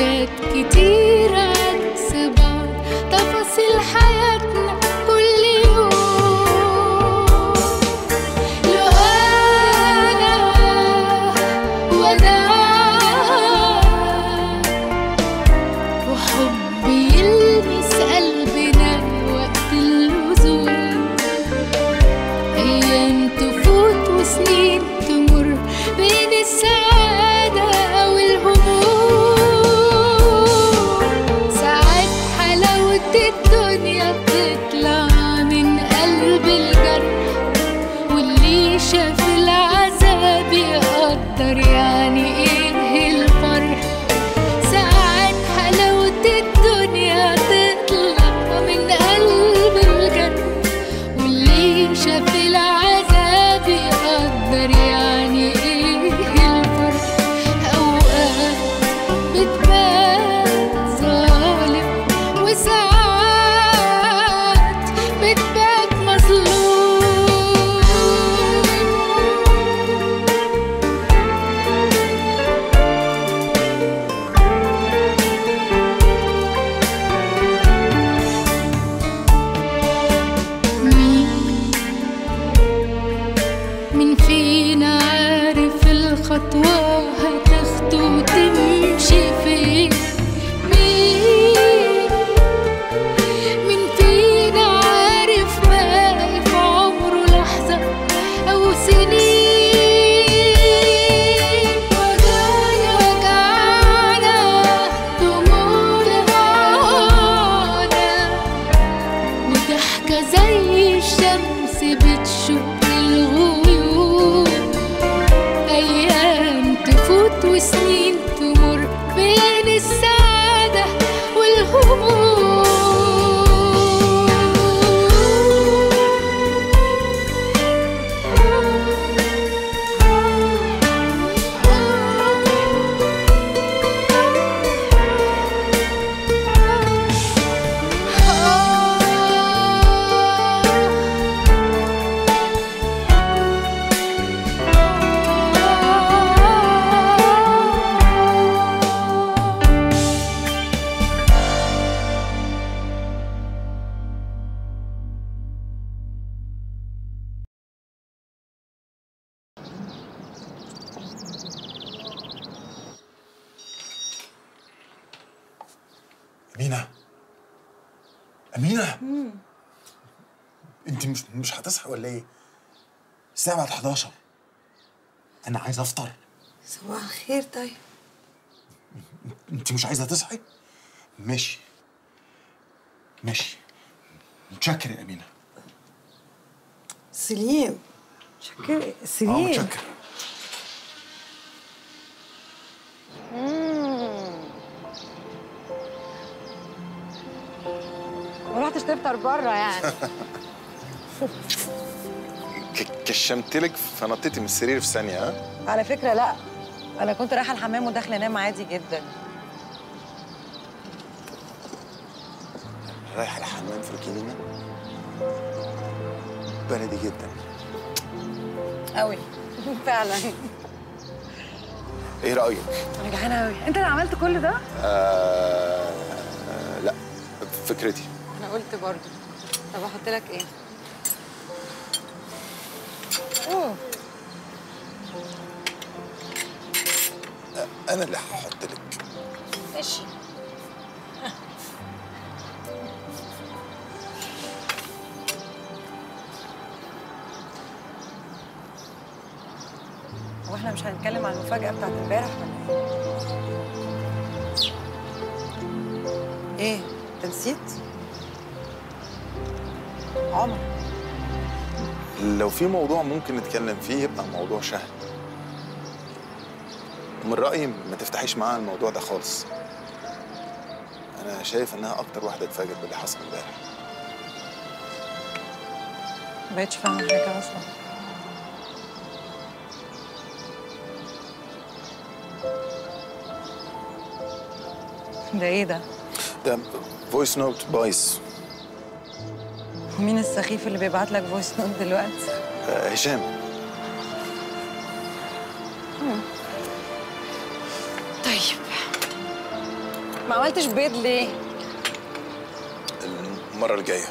حاجات كتير عكس بعض تفاصيل حياتنا كل يوم لو أنا وأنا وحب يلمس قلبنا وقت اللزوم أيام تفوت وسنين تمر بين السعادة والهموم ساعات حلاوة الدنيا بتطلع من قلب الجرح واللي شاف العذاب يقدر يعني ايه الفرح ساعات حلاوة الدنيا تطلع من قلب الجنة واللي شاف العذاب يقدر يعني ايه الفرق اوقات بتبان ظالم وساعات بتبان مظلوم مين مين فينا عارف الخطوة هتاخده وتمشي فين مين مين فينا عارف باقي في عمره لحظة أو سنين وجعنا وجعنا دموعنا معانا وضحكة زي الشمس بتشق الغيوم أيام تفوت وسنين تمر بين السعادة أمينة أمينة أنت مش مش هتصحي ولا إيه؟ الساعة بعد 11 أنا عايز أفطر صباح الخير طيب أنت مش عايزة تصحي؟ ماشي ماشي متشكر يا أمينة سليم شكر أه سليم متشكر ما رحتش تفطر بره يعني ك- كشمتلك فنطيتي من السرير في ثانية ها؟ على فكره لا انا كنت رايحه الحمام وداخله انام عادي جدا رايحة الحمام في الكلمة بلدي جدا قوي فعلا إيه رأيك؟ انا جعانه قوي انت اللي عملت كل ده آه... آه... لا فكرتي انا قلت برضو طب احط لك ايه اوه أنا اللي هحط لك ماشي هو احنا مش هنتكلم عن المفاجأة بتاعت امبارح ولا ايه؟ ايه؟ انت نسيت؟ عمر لو في موضوع ممكن نتكلم فيه يبقى موضوع شهد ومن رأيي ما تفتحيش معاها الموضوع ده خالص أنا شايف إنها أكتر واحدة اتفاجئت باللي حصل امبارح ما بقتش فاهمة حاجة أصلا ده ايه ده؟ ده فويس نوت بايس ومين السخيف اللي بيبعت لك فويس نوت دلوقتي؟ آه، هشام طيب ما عملتش بيض ليه المره الجايه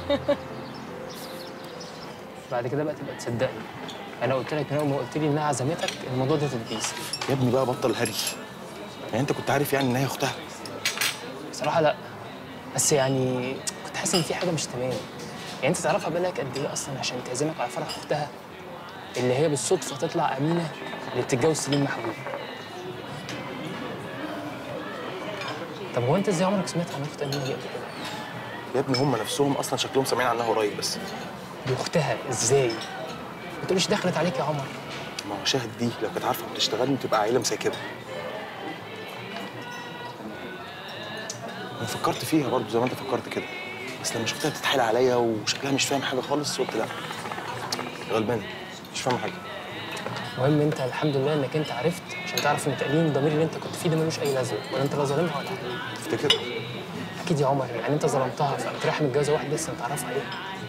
بعد كده بقى تبقى تصدقني انا قلت لك من اول ما قلت لي انها عزمتك الموضوع ده تدبيس يا ابني بقى بطل هري يعني انت كنت عارف يعني ان هي اختها بصراحه لا بس يعني كنت حاسس ان في حاجه مش تمام يعني انت تعرفها بالك قد ايه اصلا عشان تعزمك على فرح اختها اللي هي بالصدفه تطلع امينه اللي بتتجوز سليم محبوب طب هو انت ازاي عمرك سمعت عن اخت امينه دي قبل كده؟ يا ابني هم نفسهم اصلا شكلهم سامعين عنها قريب بس دي اختها ازاي؟ انت مش دخلت عليك يا عمر ما هو شاهد دي لو كانت عارفه بتشتغلني تبقى عيله مساكبه انا فكرت فيها برضه زي ما انت فكرت كده بس لما شفتها بتتحايل عليا وشكلها مش فاهم حاجه خالص قلت لا غلبانه مش فاهمه حاجه المهم انت الحمد لله انك انت عرفت عشان تعرف ان تأليم الضمير اللي انت كنت فيه ده ملوش اي لازمه ولا انت لا ظالمها ولا حاجه تفتكر اكيد يا عمر يعني انت ظلمتها فقمت رايح متجوزه واحد لسه متعرف عليه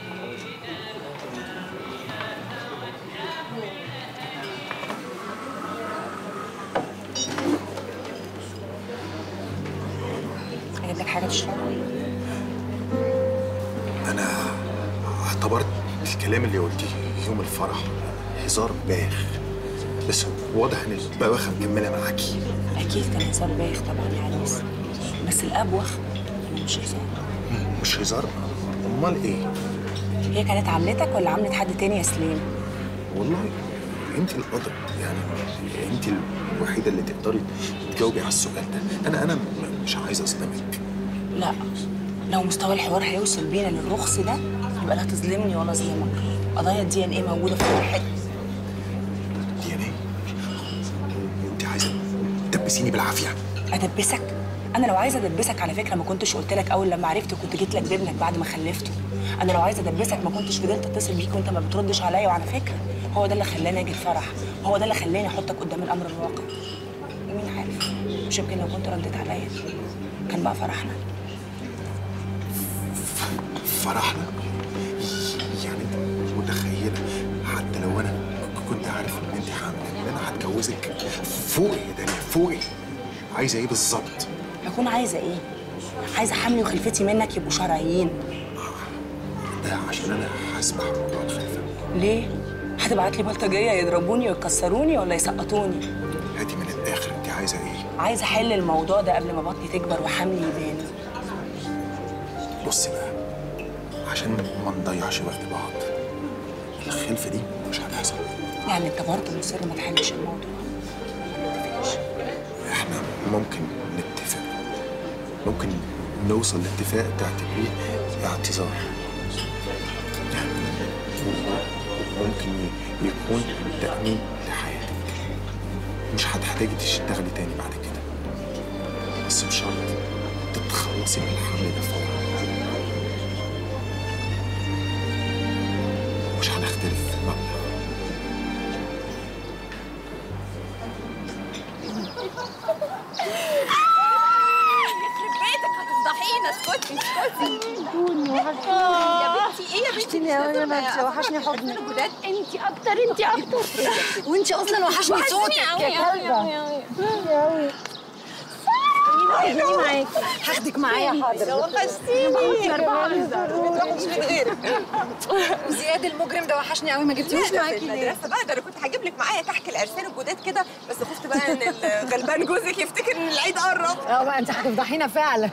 اجيب لك حاجه تشربها انا اعتبرت الكلام اللي قلتيه يوم الفرح هزار باخ بس واضح ان البواخه مكمله معاكي أكيد كان هزار بايخ طبعا يا عريس بس الأبوخ إنه مش هزار مش هزار امال ايه هي كانت عملتك ولا عملت حد تاني يا سليم؟ والله انت القدر يعني انت الوحيده اللي تقدري تجاوبي على السؤال ده انا انا م- مش عايز اصدمك لا لو مستوى الحوار هيوصل بينا للرخص ده يبقى لا تظلمني ولا أظلمك قضايا الدي ان ايه موجودة في كل حتة دي انا انت عايزه تدبسيني بالعافيه أدبسك؟ أنا لو عايزة أدبسك على فكرة ما كنتش قلت لك أول لما عرفت كنت جيت لك بابنك بعد ما خلفته أنا لو عايزة أدبسك ما كنتش فضلت أتصل بيك وأنت ما بتردش عليا وعلى فكرة هو ده اللي خلاني أجي الفرح هو ده اللي خلاني أحطك قدام الأمر الواقع ومين عارف مش يمكن لو كنت رديت عليا كان بقى فرحنا فرحنا يعني انت متخيله حتى لو انا كنت عارف ان انت حامل ان انا هتجوزك فوقي يا دنيا فوقي عايزه ايه بالظبط أكون عايزة إيه؟ عايزة حملي وخلفتي منك يبقوا شرعيين ده عشان انا هسمح موضوع الخلفه ليه؟ هتبعت لي بلطجية يضربوني ويكسروني ولا يسقطوني؟ هاتي من الاخر انت عايزه ايه عايزة أحل الموضوع ده قبل ما بطني تكبر وحملي يبان بصي بقى عشان ما نضيعش وقت بعض الخلفه دي مش هتحصل يعني أنت برضه مصر ما تحلش الموضوع احنا ممكن نتفق ممكن نوصل لاتفاق تعتبريه اعتذار يعني ممكن ي- يكون تأمين لحياتك مش هتحتاجي تشتغلي تاني بعد كده بس بشرط تتخلصي من الحمل ده فورا مش هنختلف في المبلغ بيتك هتفضحينا اسكتي اسكتي يا بنتي ايه يا بنتي وحشتيني قوي يا بنتي وحشني حضنك الجداد انت اكتر انت اكتر وانت اصلا وحشني صوتك يا كلبه خليني معاكي هاخدك معايا حاضر وحشتيني مش من غيرك وزياد المجرم ده وحشني قوي ما جبتيهوش معاكي ليه؟ المدرسة بقى ده انا كنت هجيب لك معايا كحك العرسان الجداد كده بس خفت بقى ان الغلبان جوزك يفتكر ان العيد قرب اه بقى انت هتفضحينا فعلا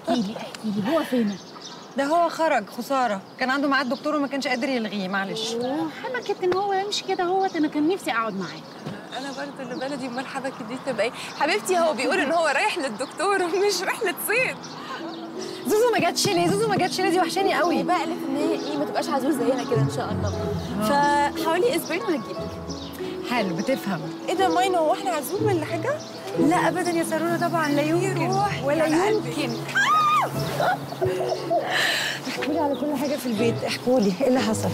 ده هو خرج خساره كان عنده ميعاد دكتور وما كانش قادر يلغيه معلش حبكت ان هو يمشي كده هوت انا كان نفسي اقعد معاه انا برضه اللي بلدي امال حبكت دي تبقى ايه حبيبتي هو بيقول ان هو رايح للدكتور مش رحله صيد زوزو ما جاتش ليه زوزو ما جاتش ليه دي وحشاني قوي بقى قالت ان هي ايه ما تبقاش عزوز زينا كده ان شاء الله فحوالي اسبوعين وهجيلك حلو بتفهم ايه ده ماينو هو احنا عزوم ولا حاجه لا ابدا يا سارونا طبعا لا يمكن ولا يمكن احكوا لي على كل حاجه في البيت احكوا لي ايه اللي حصل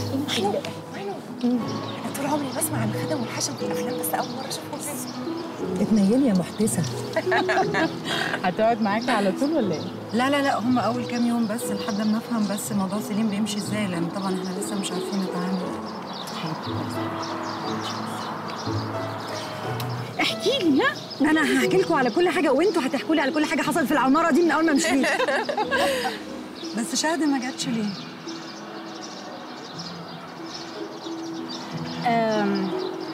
انا طول عمري بسمع عن الخدم والحشم في الافلام بس اول مره اشوفهم فين اتنيلي يا محدثه هتقعد معاكي على طول ولا ايه؟ لا لا لا هم اول كام يوم بس لحد ما افهم بس موضوع سليم بيمشي ازاي لان طبعا احنا لسه مش عارفين نتعامل احكي لي ها انا هحكي لكم على كل حاجه وانتوا هتحكوا لي على كل حاجه حصلت في العماره دي من اول ما مشيت بس شهد ما جاتش ليه أم...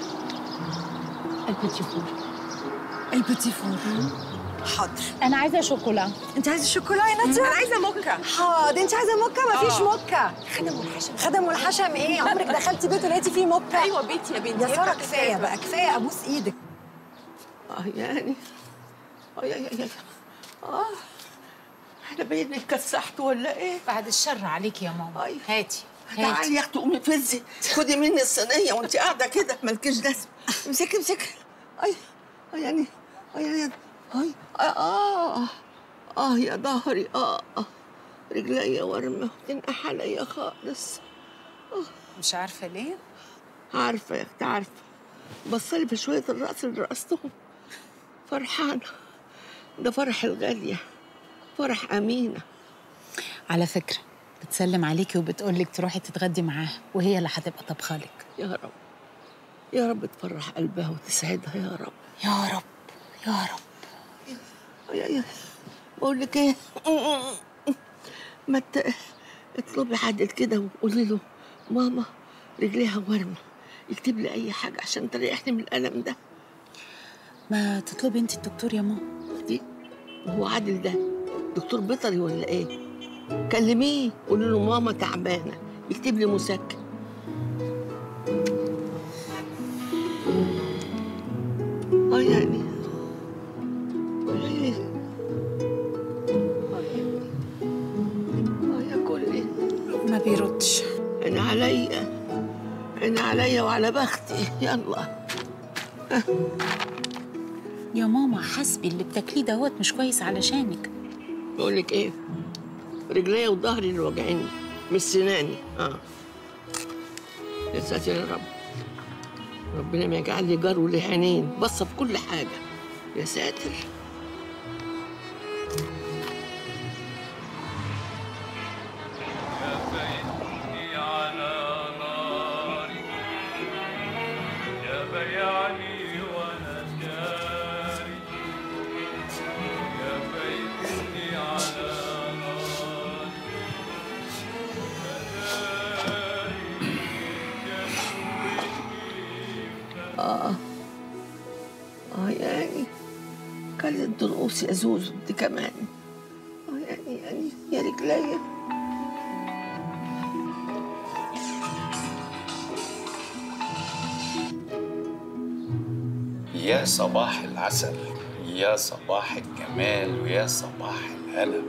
البيتي فور البيتي فور حاضر انا عايزه شوكولا انت عايزه الشوكولا يا ناديه انا عايزه موكا حاضر انت عايزه موكا مفيش آه. موكا خدم والحشم خدم والحشم ايه عمرك دخلتي بيت ولقيتي فيه موكا ايوه بيتي يا بنتي يا ساره كفايه بقى كفايه ابوس ايدك اه يعني اه يا يا يا اه احنا باين اتكسحت ولا ايه؟ بعد الشر عليك يا ماما أيوة. هاتي تعالي يا اختي قومي فزي خدي مني الصينيه وانت قاعده كده مالكيش لازمه امسكي امسكي اي اه يعني اه يعني اي اه اه اه يا ظهري اه اه رجليا ورمه تنقح عليا خالص مش عارفه ليه عارفه يا اختي عارفه بصلي بشويه الراس اللي رقصتهم فرحانه ده فرح الغاليه فرح امينه على فكره بتسلم عليكي وبتقولك تروحي تتغدي معاها وهي اللي هتبقى طبخالك يا رب يا رب تفرح قلبها وتسعدها يا رب يا رب يا رب يا يا بقول لك ايه ما ت... اطلبي حد كده وقولي له ماما رجليها ورمه يكتب لي اي حاجه عشان تريحني من الالم ده ما تطلبي انت الدكتور يا ماما دي هو عادل ده دكتور بيطري ولا ايه كلميه قولي له ماما تعبانه يكتب لي مسكن اه يعني اه يعني اه يا كلي ما بيردش انا عليا انا عليا وعلى بختي يلا يا ماما حسبي اللي بتاكليه دوت مش كويس علشانك بقول لك ايه رجليا وظهري اللي واجعيني مش سناني اه يا ساتر يا رب ربنا ما يجعل لي جار ولي عينين بصه في كل حاجه يا ساتر بيتني على ناري يا بيعني وانا جاري يا بيتني على ناري اه اه يعني كانت ترقص يا زوزو انت كمان اه يعني يعني يا رجليا يا صباح العسل يا صباح الجمال ويا صباح الهنا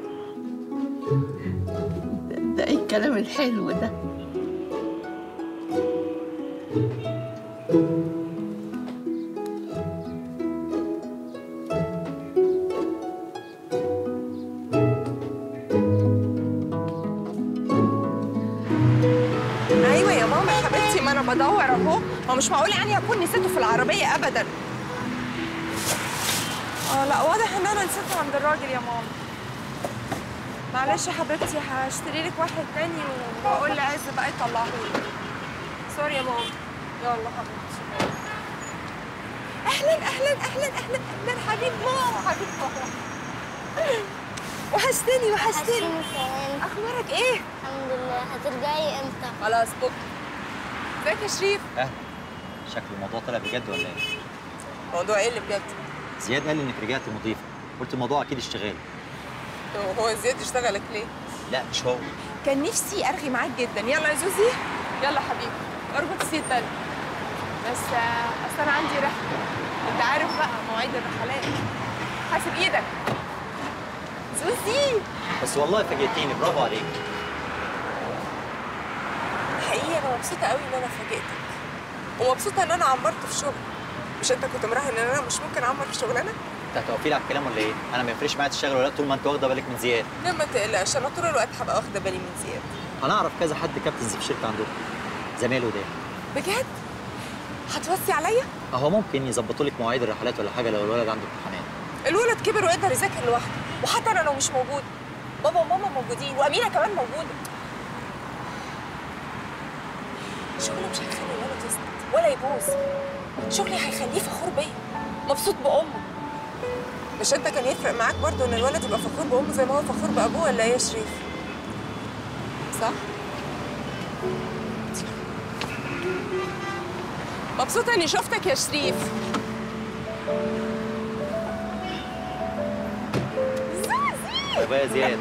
ده ايه الكلام الحلو ده ايوه يا ماما يا حبيبتي ما انا بدور اهو هو مش معقول يعني اكون نسيته في العربيه ابدا اه لا واضح ان انا نسيته عند الراجل يا ماما معلش يا حبيبتي هشتري لك واحد تاني واقول لعز بقى يطلعه لي سوري يا ماما يلا حبيبتي اهلا اهلا اهلا اهلا اهلا حبيب ماما حبيب ماما وحشتني وحشتني اخبارك ايه الحمد لله هترجعي امتى؟ خلاص بكره ازيك يا شريف اهلا شكل الموضوع طلع بجد ولا ايه؟ موضوع ايه اللي بجد زياد قال لي انك رجعت مضيفه قلت الموضوع اكيد اشتغال هو زياد يشتغلك ليه لا مش هو كان نفسي ارغي معاك جدا يلا يا زوزي يلا حبيبي اربط السيت بلد بس آه، اصل انا عندي رحله انت عارف بقى مواعيد الرحلات حاسب ايدك زوزي بس والله فاجئتيني برافو عليك حقيقي انا مبسوطه قوي ان انا فاجئتك ومبسوطه ان انا عمرت في شغل مش انت كنت مراهن ان انا مش ممكن اعمر في شغلانه انت هتوقفي لي على الكلام ولا ايه؟ انا ما يفرقش معايا تشتغل ولا لا طول ما انت واخده بالك من زياد لا ما تقلقش انا طول الوقت هبقى واخده بالي من زياد انا اعرف كذا حد كابتنز في الشركه عندكم زمايله ده بجد هتوصي عليا اهو ممكن يظبطوا لك مواعيد الرحلات ولا حاجه لو الولد عنده امتحانات الولد كبر ويقدر يذاكر لوحده وحتى انا لو مش موجود بابا وماما موجودين وامينه كمان موجوده شغلي مش هيخلي الولد يسقط ولا يبوظ شغلي هيخليه فخور بيا مبسوط بامه مش انت كان يفرق معاك برضو ان الولد يبقى فخور بامه زي ما هو فخور بابوه ولا ايه يا شريف صح مبسوطه اني شفتك يا شريف طيب يا زياد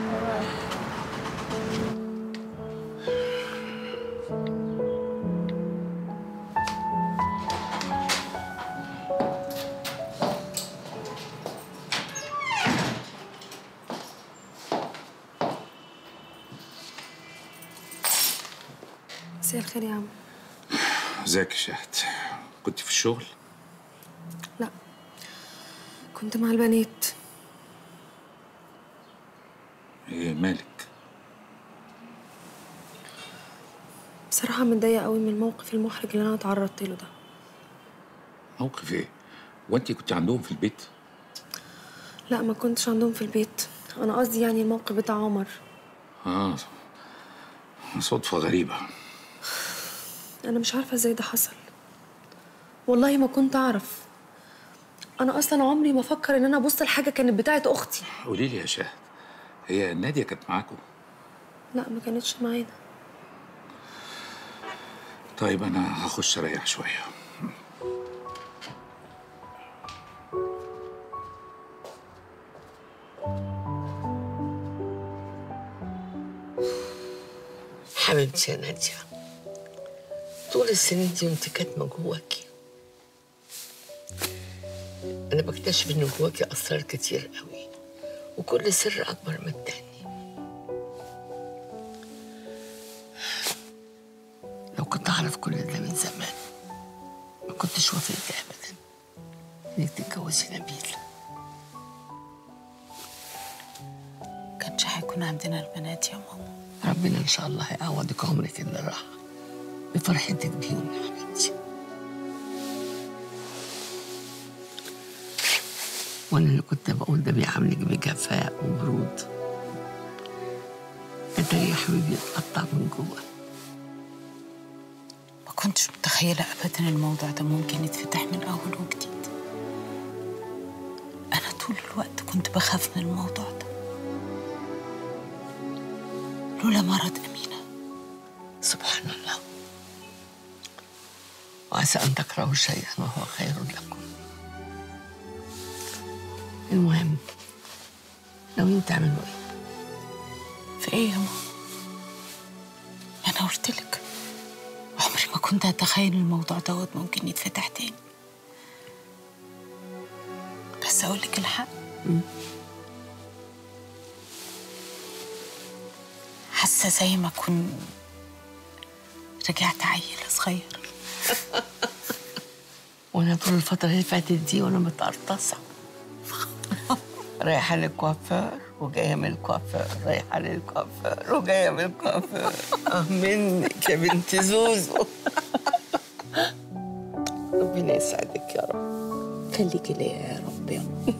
مساء الخير يا عم ازيك يا شهد كنت في الشغل لا كنت مع البنات ايه مالك بصراحه متضايقه قوي من الموقف المحرج اللي انا اتعرضت له ده موقف ايه وانت كنت عندهم في البيت لا ما كنتش عندهم في البيت انا قصدي يعني الموقف بتاع عمر اه صدفة غريبة انا مش عارفه ازاي ده حصل والله ما كنت اعرف انا اصلا عمري ما افكر ان انا ابص لحاجه كانت بتاعت اختي قولي لي يا شهد هي نادية كانت معاكم لا ما كانتش معانا طيب انا هخش اريح شوية حبيبتي يا نادية طول السنين دي وانت كاتمة جواكي أنا بكتشف إن جواكي أسرار كتير قوي وكل سر أكبر من التاني لو كنت أعرف كل ده من زمان ما كنتش وافقت أبدا إنك تتجوزي نبيل كانش هيكون عندنا البنات يا ماما ربنا إن شاء الله هيعوضك عمرك اللي راح بفرحتك بيهم يا حبيبتي وانا اللي كنت بقول ده بيعاملك بجفاء وبرود انت يا حبيبي اتقطع من جوه ما كنتش متخيلة أبدا الموضوع ده ممكن يتفتح من أول وجديد أنا طول الوقت كنت بخاف من الموضوع ده لولا مرض أمينة سبحان الله وعسى ان تكرهوا شيئا وهو خير لكم المهم ناويين تعملوا ايه؟ في إيه يا ماما؟ أنا قلت لك عمري ما كنت أتخيل الموضوع دوت ممكن يتفتح تاني بس أقول لك الحق حاسة زي ما أكون رجعت عيل صغير وانا طول الفترة اللي فاتت دي وانا متقرطصة رايحة للكوافير وجاية من الكوافير رايحة للكوافير وجاية من الكوافير اه منك يا بنت زوزو ربنا يسعدك يا رب خليكي ليا يا رب يا ماما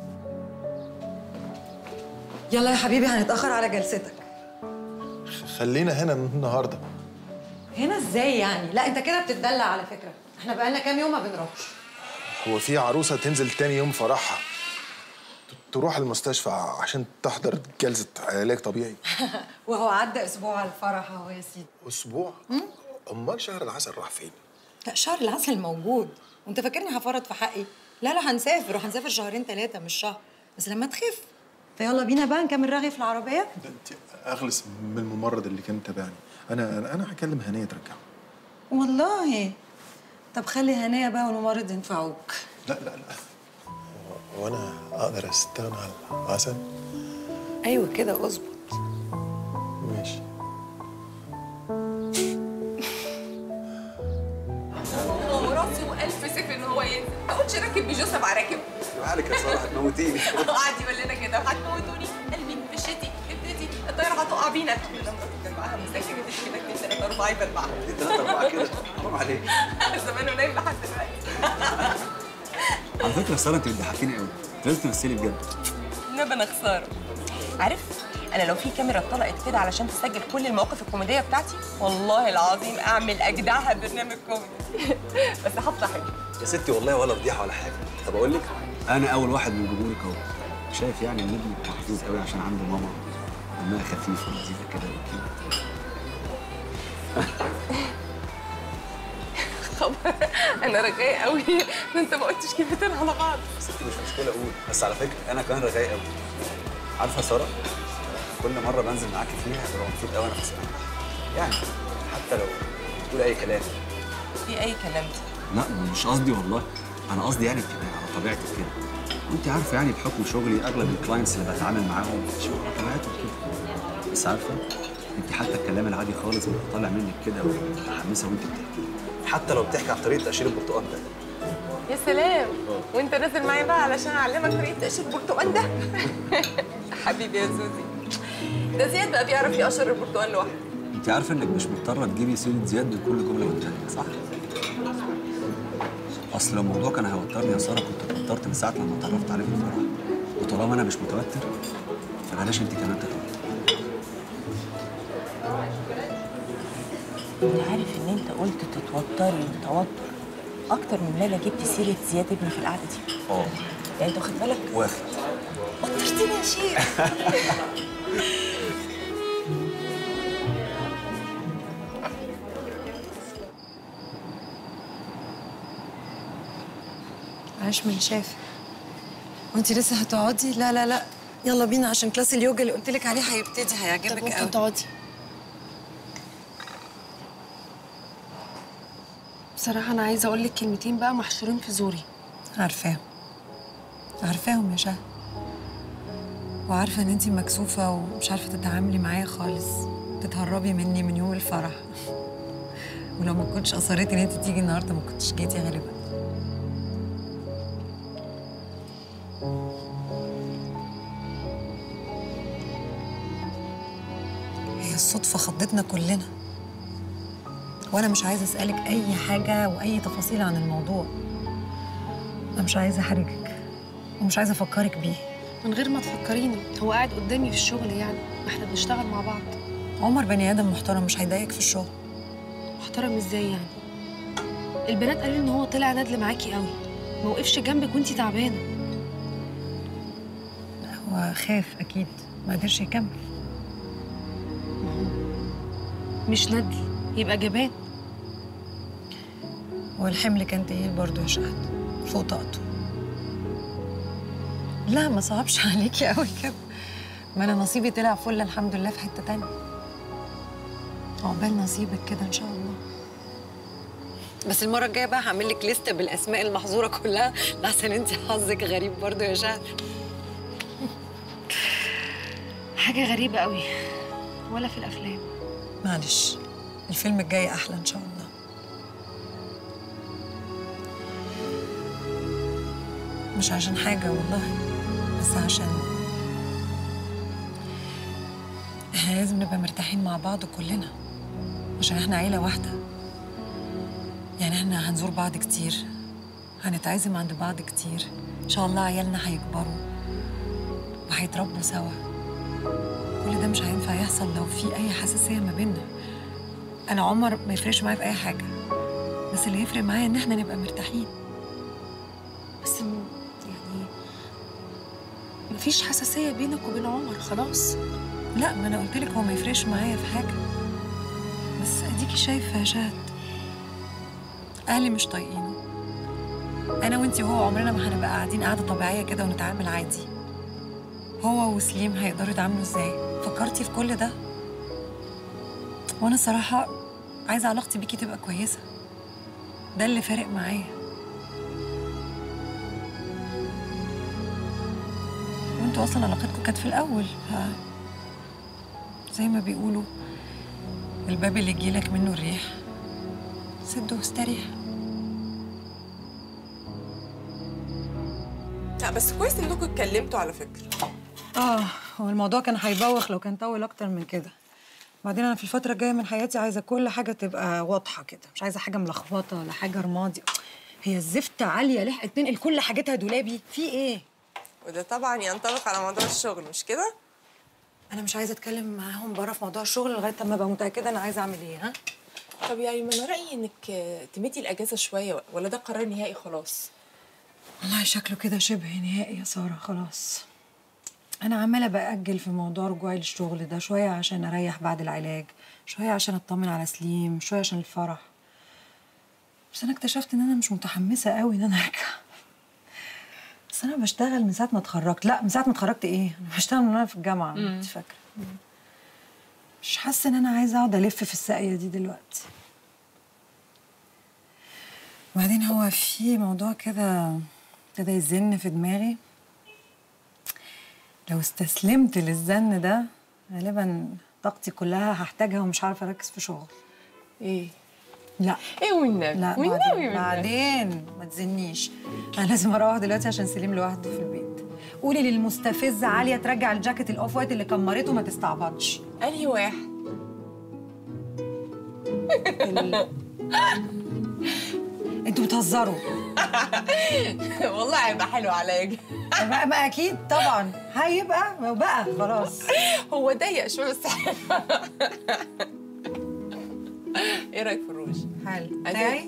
يلا يا حبيبي هنتأخر على جلستك خلينا هنا النهارده هنا ازاي يعني؟ لا انت كده بتتدلع على فكرة احنا بقالنا كام يوم ما بنروحش هو في عروسه تنزل تاني يوم فرحها ت- تروح المستشفى عشان تحضر جلسه علاج طبيعي وهو عدى اسبوع على الفرح اهو يا سيدي اسبوع امال شهر العسل راح فين لا شهر العسل موجود وانت فاكرني هفرط في حقي لا لا هنسافر وهنسافر شهرين ثلاثة مش شهر بس لما تخف فيلا بينا بقى نكمل رغي في العربية ده انت اخلص من الممرض اللي كان تابعني انا انا انا هكلم هنيه ترجعه والله طب خلي هنية بقى والممرض ينفعوك لا لا لا وانا اقدر استغنى عن العسل ايوه كده اظبط ماشي هو راسه ألف سيف ان هو ينزل ما قلتش راكب بيجوسة مع راكب مالك يا ساره هتموتيني قعد يقول لنا كده هتموتوني قلبي مشيتي ابتدي الطياره هتقع بينا لما كان معاها مذاكر اديت كده اتنين تلاته اربعه يبقى معاها دي ثلاثة أربعة كده حرام عليك زمانه نايم لحد دلوقتي على فكرة سارة أنت بتضحكيني قوي لازم تمثلي بجد نبقى انا خساره عارف انا لو في كاميرا اتطلقت كده علشان تسجل كل المواقف الكوميديه بتاعتي والله العظيم اعمل اجدعها برنامج كوميدي بس هطلع حلو يا ستي والله ولا فضيحه ولا حاجه طب اقول لك انا اول واحد من جمهورك اهو شايف يعني ان ابني محظوظ قوي عشان عنده ماما دمها خفيف ولذيذه كده وكده خبر انا رجايه قوي ده انت ما قلتش كلمتين على بعض ستي مش مشكله اقول بس على فكره انا كمان رغاي قوي عارفه يا ساره كل مره بنزل معاكي فيها ببقى مبسوط قوي انا في السماء يعني حتى لو بتقول اي كلام في اي كلام دي لا مش قصدي والله انا قصدي يعني بتبقى على طبيعتك كده وانت عارفه يعني بحكم شغلي اغلب الكلاينتس اللي بتعامل معاهم شغل على طبيعتهم كده بس عارفه انت حتى الكلام العادي خالص بيبقى طالع منك كده ومتحمسه وانت بتحكي حتى لو بتحكي عن طريقه تقشير البرتقال ده يا سلام وانت نازل معايا بقى علشان اعلمك طريقه تقشير البرتقال ده حبيبي يا زوزي ده زياد بقى بيعرف يقشر البرتقال لوحده انت عارفه انك مش مضطره تجيبي سيره زياد من كل جمله والتانيه صح؟ اصل لو الموضوع كان هيوترني يا ساره كنت اتوترت من ساعه لما اتعرفت عليه في الفرح وطالما انا مش متوتر فبلاش انت كمان تتوتر انت عارف ان انت قلت تتوتري وتوتر اكتر من ما انا جبت سيره زياد ابني في القعده دي اه يعني انت واخد بالك واخد وترتني يا شيخ عاش من شاف وانت لسه هتقعدي لا لا لا يلا بينا عشان كلاس اليوجا اللي قلت لك عليه هيبتدي هيعجبك ممكن قوي تقعدي بصراحة أنا عايزة أقول لك كلمتين بقى محشورين في زوري عارفاهم عارفاهم يا شهد وعارفه ان انت مكسوفه ومش عارفه تتعاملي معايا خالص تتهربي مني من يوم الفرح ولو ما كنتش اصريتي ان انت تيجي النهارده ما كنتش جيتي غالبا هي الصدفه خضتنا كلنا وانا مش عايزه اسالك اي حاجه واي تفاصيل عن الموضوع انا مش عايزه احرجك ومش عايزه افكرك بيه من غير ما تفكريني هو قاعد قدامي في الشغل يعني ما احنا بنشتغل مع بعض عمر بني ادم محترم مش هيضايقك في الشغل محترم ازاي يعني البنات قالوا ان هو طلع ندل معاكي قوي ما وقفش جنبك وانتي تعبانه هو خاف اكيد ما قدرش يكمل مش ندل يبقى جبان والحمل كان تقيل برضه يا شهد فوق طاقته لا ما صعبش عليكي قوي كده ما انا نصيبي طلع فل الحمد لله في حته تانية عقبال نصيبك كده ان شاء الله بس المره الجايه بقى هعمل لك لسته بالاسماء المحظوره كلها لحسن انت حظك غريب برضه يا شهد حاجه غريبه قوي ولا في الافلام معلش الفيلم الجاي احلى ان شاء الله مش عشان حاجه والله بس عشان احنا لازم نبقى مرتاحين مع بعض كلنا عشان احنا عيله واحده يعني احنا هنزور بعض كتير هنتعزم عند بعض كتير ان شاء الله عيالنا هيكبروا وهيتربوا سوا كل ده مش هينفع يحصل لو في اي حساسيه ما بيننا انا عمر ما يفرقش معايا في اي حاجه بس اللي يفرق معايا ان احنا نبقى مرتاحين بس م- يعني مفيش حساسيه بينك وبين عمر خلاص لا ما انا قلت لك هو ما يفرقش معايا في حاجه بس اديكي شايفه يا شهد اهلي مش طايقينه انا وانتي وهو عمرنا ما هنبقى قاعدين قعده طبيعيه كده ونتعامل عادي هو وسليم هيقدروا يتعاملوا ازاي فكرتي في كل ده وانا الصراحه عايزه علاقتي بيكي تبقى كويسه ده اللي فارق معايا وانتوا اصلا علاقتكم كانت في الاول ف زي ما بيقولوا الباب اللي يجيلك منه الريح سده واستريح لا بس كويس انكم اتكلمتوا على فكره اه هو الموضوع كان هيبوخ لو كان طول اكتر من كده بعدين انا في الفتره الجايه من حياتي عايزه كل حاجه تبقى واضحه كده مش عايزه حاجه ملخبطه ولا حاجه رمادي هي الزفت عاليه لحقت تنقل كل حاجتها دولابي في ايه وده طبعا ينطبق على موضوع الشغل مش كده؟ انا مش عايزه اتكلم معاهم بره في موضوع الشغل لغايه اما ابقى متاكده انا عايزه اعمل ايه ها طب يعني ما انا رايي انك تمدي الاجازه شويه ولا ده قرار نهائي خلاص والله شكله كده شبه نهائي يا ساره خلاص انا عماله باجل في موضوع رجوعي للشغل ده شويه عشان اريح بعد العلاج شويه عشان اطمن على سليم شويه عشان الفرح بس انا اكتشفت ان انا مش متحمسه قوي ان انا ارجع بس انا بشتغل من ساعه ما اتخرجت لا من ساعه ما اتخرجت ايه انا بشتغل من وانا في الجامعه مم. انت فاكره مش حاسه ان انا عايزه اقعد الف في الساقيه دي دلوقتي وبعدين هو في موضوع كده ابتدى يزن في دماغي لو استسلمت للزن ده غالبا طاقتي كلها هحتاجها ومش عارفه اركز في شغل ايه لا ايه والنبي لا والنبي بعدين, والنبي. بعدين ما تزنيش انا لازم اروح دلوقتي عشان سليم لوحده في البيت قولي للمستفزه عاليه ترجع الجاكيت الاوف وايت اللي كمرته ما تستعبطش انهي واحد انتوا بتهزروا والله هيبقى حلو عليا جدا. بقى, بقى اكيد طبعا هيبقى بقى خلاص هو ضيق شويه بس حلو. ايه رايك في الروج؟ حلو بتاعي؟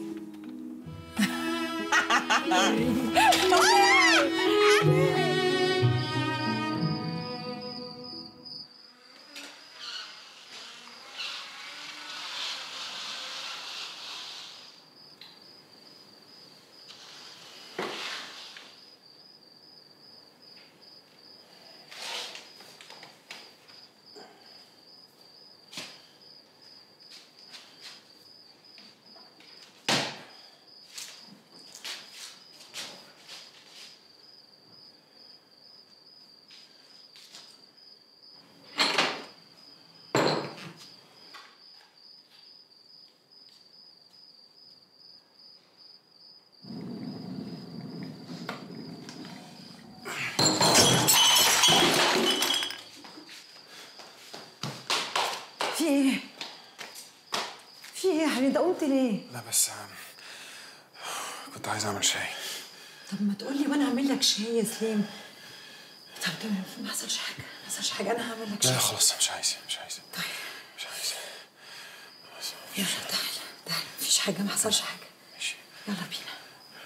في ايه؟ في ايه يا حبيبي انت قمت ليه؟ لا بس آم، كنت عايز اعمل شاي طب ما تقول لي وانا اعمل لك شاي يا سليم طب ده ما حصلش حاجه ما حصلش حاجه انا هعمل لك لا شاي خلاص مش عايز مش عايز طيب مش عايز يلا تعالى تعالى مفيش حاجه ما حصلش حاجه ماشي يلا بينا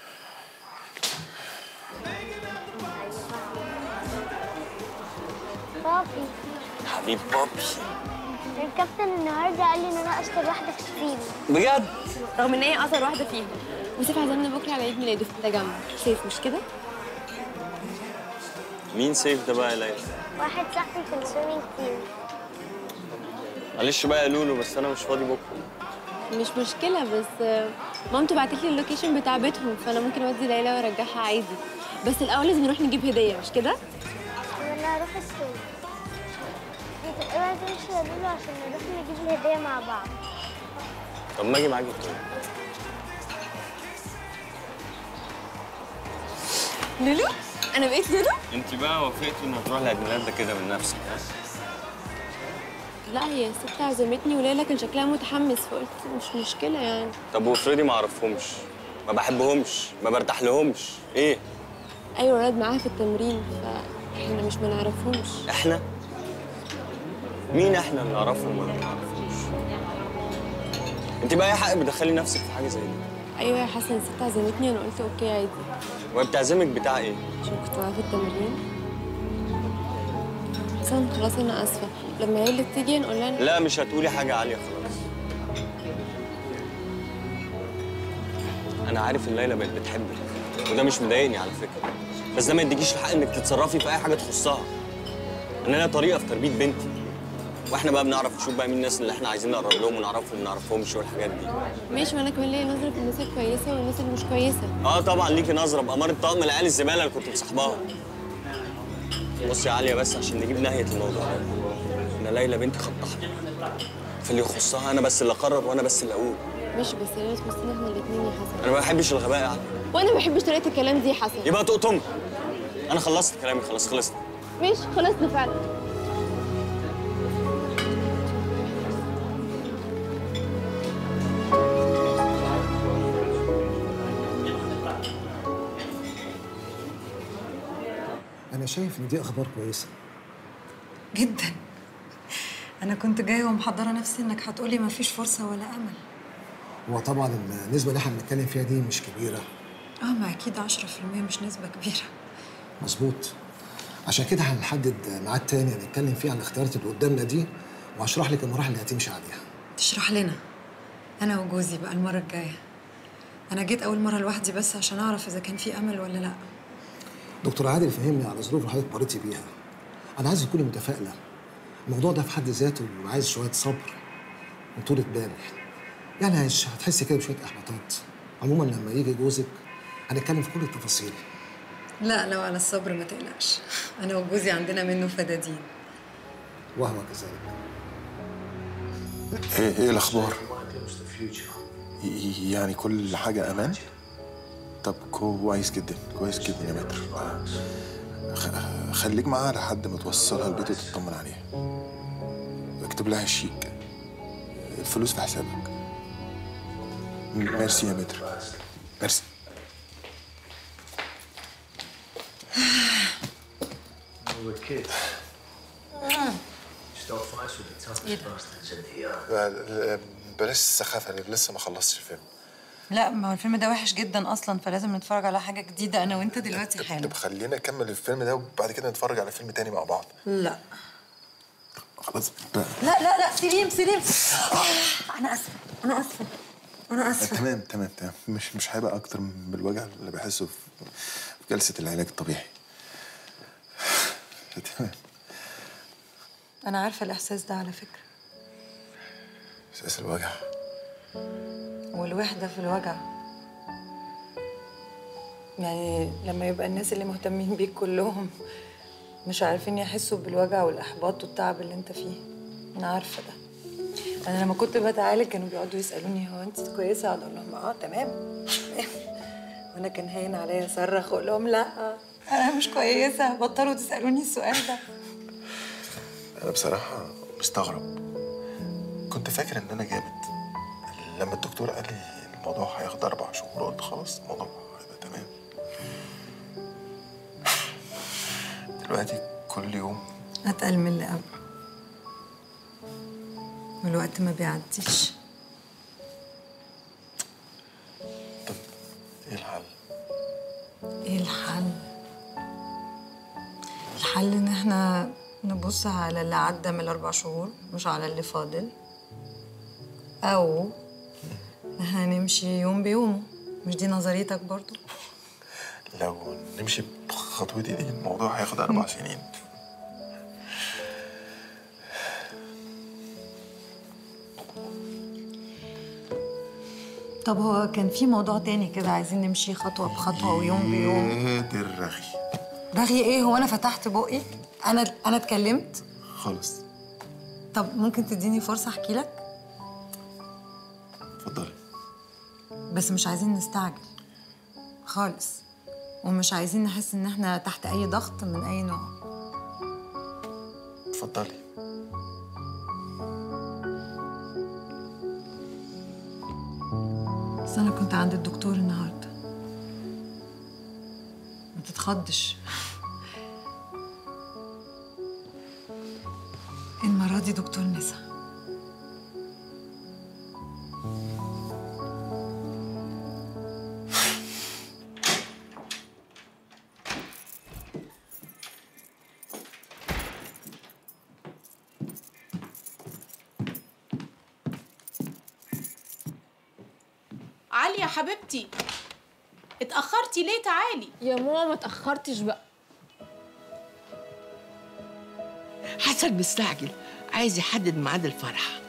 بابي حبيب بابي الكابتن النهارده قال لي ان انا اشطر واحده في التيم بجد رغم ان هي اصغر واحده فيهم وسيف عزمنا بكره على عيد ميلاده في التجمع سيف مش كده مين سيف ده بقى يا ليلى واحد صاحبي في السويمنج تيم معلش بقى يا لولو بس انا مش فاضي بكره مش مشكله بس آه، مامته بعتت لي اللوكيشن بتاع بيتهم فانا ممكن اودي ليلى وارجعها عادي بس الاول لازم نروح نجيب هديه مش كده وانا هروح السوق انت اوعى تمشي يا لولو عشان نروح نجيب الهديه مع بعض طب ما اجي معاكي التاني لولو انا بقيت لولو انت بقى وافقتي انها تروح لعيد ميلاد ده كده من نفسك ها؟ لا هي الست عزمتني وليلى كان شكلها متحمس فقلت مش مشكله يعني طب وافرضي ما اعرفهمش ما بحبهمش ما برتاح لهمش ايه ايوه ولاد معاها في التمرين فاحنا مش ما نعرفهمش احنا مين احنا اللي نعرفهم ولا ما نعرفهمش انت بقى اي حق بتدخلي نفسك في حاجه زي دي ايوه يا حسن الست عزمتني انا قلت اوكي عادي وهي بتعزمك بتاع ايه عشان كنت معاها في التمرين حسن خلاص انا اسفه لما ليلى تيجي نقول لها لا مش هتقولي حاجه عاليه خلاص انا عارف ان ليلى بقت بتحبك وده مش مضايقني على فكره بس ده ما يديكيش الحق انك تتصرفي في اي حاجه تخصها انا ليا طريقه في تربيه بنتي واحنا بقى بنعرف نشوف بقى مين الناس اللي احنا عايزين نقرب لهم ونعرفهم وما نعرفهمش والحاجات دي ماشي وانا كمان ليا نظره في الناس الكويسه والناس اللي مش كويسه اه طبعا ليكي نظره باماره طقم العيال الزباله اللي كنت مصاحباها بصي يا عاليه بس عشان نجيب نهايه الموضوع ده انا ليلى بنتي خط احمر في اللي يخصها انا بس اللي اقرر وانا بس اللي اقول ماشي بس ليلى تخصنا احنا الاثنين يا حسن انا ما بحبش الغباء يا عاليه وانا ما بحبش طريقه الكلام دي يا حسن يبقى تقطم انا خلصت كلامي خلاص خلصت ماشي خلصنا فعلا انا شايف ان دي اخبار كويسه جدا انا كنت جايه ومحضره نفسي انك هتقولي مفيش فرصه ولا امل هو طبعا النسبه اللي احنا بنتكلم فيها دي مش كبيره اه ما اكيد 10% مش نسبه كبيره مظبوط عشان كده هنحدد ميعاد تاني هنتكلم فيه عن الاختيارات اللي قدامنا دي وهشرح لك المراحل اللي هتمشي عليها تشرح لنا انا وجوزي بقى المره الجايه انا جيت اول مره لوحدي بس عشان اعرف اذا كان في امل ولا لا دكتور عادل فهمني على ظروف اللي حضرتك مريتي بيها انا عايز تكوني متفائله الموضوع ده في حد ذاته عايز شويه صبر وطولة بال يعني هش- هتحسي كده بشويه احباطات عموما لما يجي جوزك هنتكلم في كل التفاصيل لا لو على الصبر ما تقلقش انا وجوزي عندنا منه فدادين وهو كذلك ايه ايه الاخبار ي- يعني كل حاجه امان طب كويس جدا كويس جدا يا متر خ- خليك معاها لحد ما توصلها البيت وتطمن عليها اكتب لها الشيك الفلوس في حسابك ميرسي يا متر ميرسي We're kids. Start fights with the toughest bastards in here. بلاش السخافه اللي لسه ما خلصتش الفيلم لا ما هو الفيلم ده وحش جدا اصلا فلازم نتفرج على حاجه جديده انا وانت دلوقتي حالا طب خلينا نكمل الفيلم ده وبعد كده نتفرج على فيلم تاني مع بعض لا خلاص بقى. لا لا لا سليم سليم آه، انا اسفه انا اسفه انا اسفه تمام تمام تمام مش مش هيبقى اكتر من الوجع اللي بحسه في في جلسه العلاج الطبيعي تمام انا عارفه الاحساس ده على فكره احساس الوجع والوحده في الوجع يعني لما يبقى الناس اللي مهتمين بيك كلهم مش عارفين يحسوا بالوجع والاحباط والتعب اللي انت فيه انا عارفه ده انا لما كنت بتعالج كانوا بيقعدوا يسالوني هو انت كويسه اقعد اقول لهم اه تمام تمام. وانا كان هين عليا اصرخ اقول لهم لا انا مش كويسه بطلوا تسالوني السؤال ده انا بصراحه مستغرب كنت فاكر ان انا جامد لما الدكتور قال لي الموضوع هياخد اربع شهور قلت خلاص الموضوع هيبقى تمام دلوقتي كل يوم اتقل من اللي قبل والوقت ما بيعديش ايه الحل ايه الحل الحل ان احنا نبص على اللي عدى من الاربع شهور مش على اللي فاضل او هنمشي يوم بيومه مش دي نظريتك برضو لو نمشي بخطوتي دي الموضوع هياخد اربع سنين طب هو كان في موضوع تاني كده عايزين نمشي خطوة بخطوة ويوم بيوم ايه الرغي رغي ايه هو انا فتحت بقي انا انا اتكلمت خالص طب ممكن تديني فرصة احكي لك اتفضلي بس مش عايزين نستعجل خالص ومش عايزين نحس ان احنا تحت اي ضغط من اي نوع اتفضلي بس انا كنت عند الدكتور النهارده ما تتخضش المرة دي دكتور نسا علي يا حبيبتي اتأخرتي ليه تعالي يا ماما ما اتأخرتش بقى حسن مستعجل عايز يحدد ميعاد الفرح